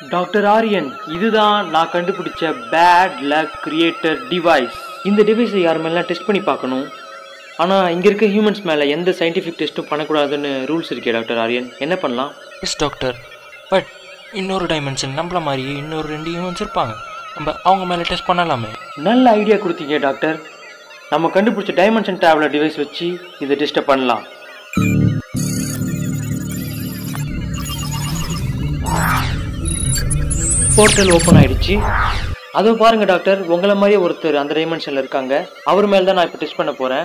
Doctor Aryan இதுதான் நான் கண்டுபிடிச்ச பேட் லக் கிரியேட்டர் டிவைஸ் இந்த டிவைஸை யார் மேலாம் டெஸ்ட் பண்ணி பார்க்கணும் ஆனால் இங்கே இருக்க ஹியூமன்ஸ் மேலே எந்த சயின்டிஃபிக் டெஸ்ட்டும் பண்ணக்கூடாதுன்னு ரூல்ஸ் இருக்கே டாக்டர் ஆரியன் என்ன பண்ணலாம் எஸ் டாக்டர் பட் இன்னொரு டைமென்ஷன் நம்மள மாதிரியே இன்னொரு ரெண்டு ஹியூமன்ஸ் இருப்பாங்க நம்ம அவங்க மேலே டெஸ்ட் பண்ணலாமே நல்ல ஐடியா கொடுத்தீங்க டாக்டர் நம்ம கண்டுபிடிச்ச டைமென்ஷன் டேப்லெட் டிவைஸ் வச்சு இதை டெஸ்ட்டை பண்ணலாம் போர்ட்டல் ஓப்பன் ஆயிடுச்சு அதோ பாருங்க டாக்டர் உங்களை மாதிரியே ஒருத்தர் அந்த டைமென்ஷன்ல இருக்காங்க அவர் மேல தான் நான் இப்போ டெஸ்ட் பண்ண போறேன்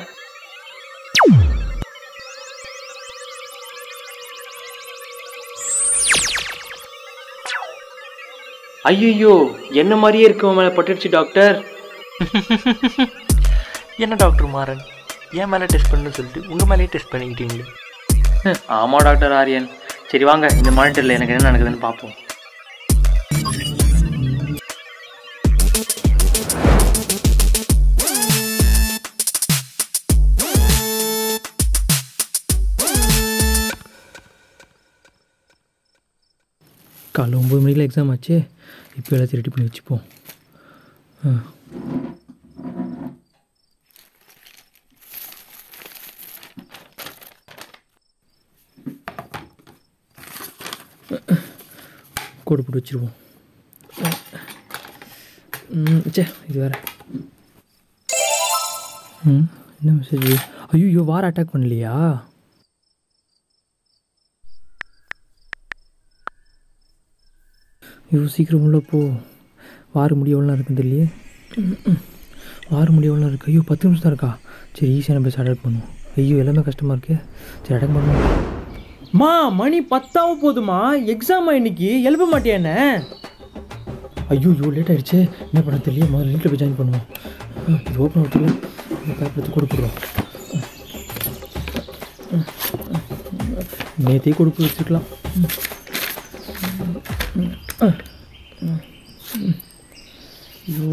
ஐயோ என்ன மாதிரியே இருக்கவன் மேல பட்டுடுச்சு டாக்டர் என்ன டாக்டர் மாறன் என் மேலே டெஸ்ட் பண்ணுன்னு சொல்லிட்டு உங்கள் மேலேயே டெஸ்ட் பண்ணிக்கிட்டீங்களே ஆமா டாக்டர் ஆரியன் சரி வாங்க இந்த மானிட்டர்ல எனக்கு என்ன நடக்குதுன்னு பார்ப்போம் காலைல ஒம்பது மணிக்கெலாம் எக்ஸாம் ஆச்சு இப்போ எல்லாத்தையும் ரெடி பண்ணி வச்சுப்போம் ஆ கோடு போட்டு வச்சுருவோம் ம் சே இது வேறு ம் என்ன மெசேஜ் ஐயோ வார அட்டாக் பண்ணலையா ஐயோ சீக்கிரம் உள்ள போ வார முடிய எவ்வளோ இருக்குன்னு தெரியலையே வார முடிய எவ்வளோ இருக்கு ஐயோ பத்து நிமிஷம் தான் இருக்கா சரி ஈஸியாக நம்ம அட்டாக் பண்ணுவோம் ஐயோ எல்லாமே கஷ்டமாக இருக்கு சரி அட்டாக் பண்ணுவோம் மா மணி பத்தாவது போதுமா எக்ஸாமா இன்னைக்கு எழுப்ப மாட்டியா என்ன ஐயோ ஐயோ லேட் ஆயிடுச்சு என்ன பண்ண தெரியல முதல்ல லிங்கில் போய் ஜாயின் பண்ணுவோம் ஆ, இது ஓப்பன் ஆகிறதுல இந்த பேப்பர் எடுத்து கொடுத்துருவோம் நேற்றே கொடுப்பு வச்சுக்கலாம் ஐயோ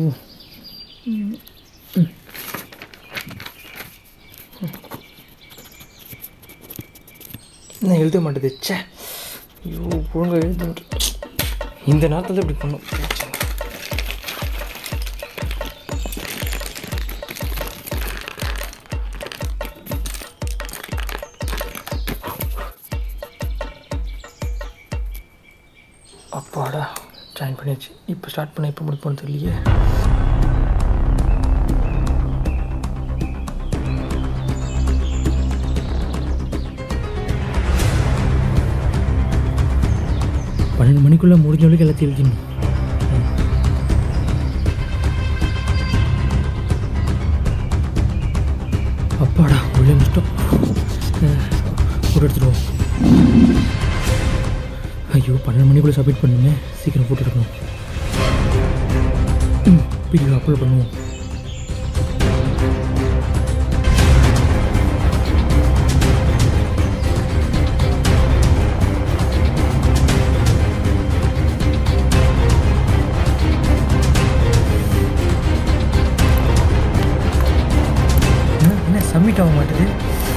நான் எழுத மாட்டேது ச்சே ஐயோ ஒழுங்காக எழுத மாட்டேன் இந்த நேரத்தில் இப்படி பண்ணும் ச்சே. அப்பாடா ஜாயின் பண்ணியாச்சு இப்போ ஸ்டார்ட் பண்ண எப்போ முடிப்போம்னு தெரியலையே பன்னெண்டு மணிக்குள்ளே முடிஞ்சவளுக்கு எல்லாத்தையும் எழுதிடணும் அப்பாடா உள்ளே முடிச்சிட்டோம் ஃபோட்டோ எடுத்துடுவோம் ஐயோ பன்னெண்டு மணிக்குள்ளே சப்மிட் பண்ணுமே சீக்கிரம் ஃபோட்டோ எடுக்கணும் ம் வீடியோ அப்லோட் பண்ணுவோம் என்ன- என்ன சப்மிட் ஆக மாட்டேது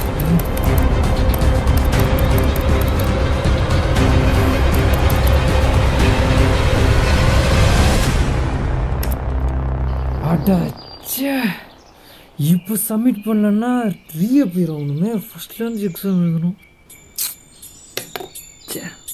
அடாச்சே இப்போ சப்மிட் பண்ணலன்னா ரீ அப்பியர் ஆகணுமே ஃபஸ்ட்லேருந்து எக்ஸாம் எழுதணும் ச்சே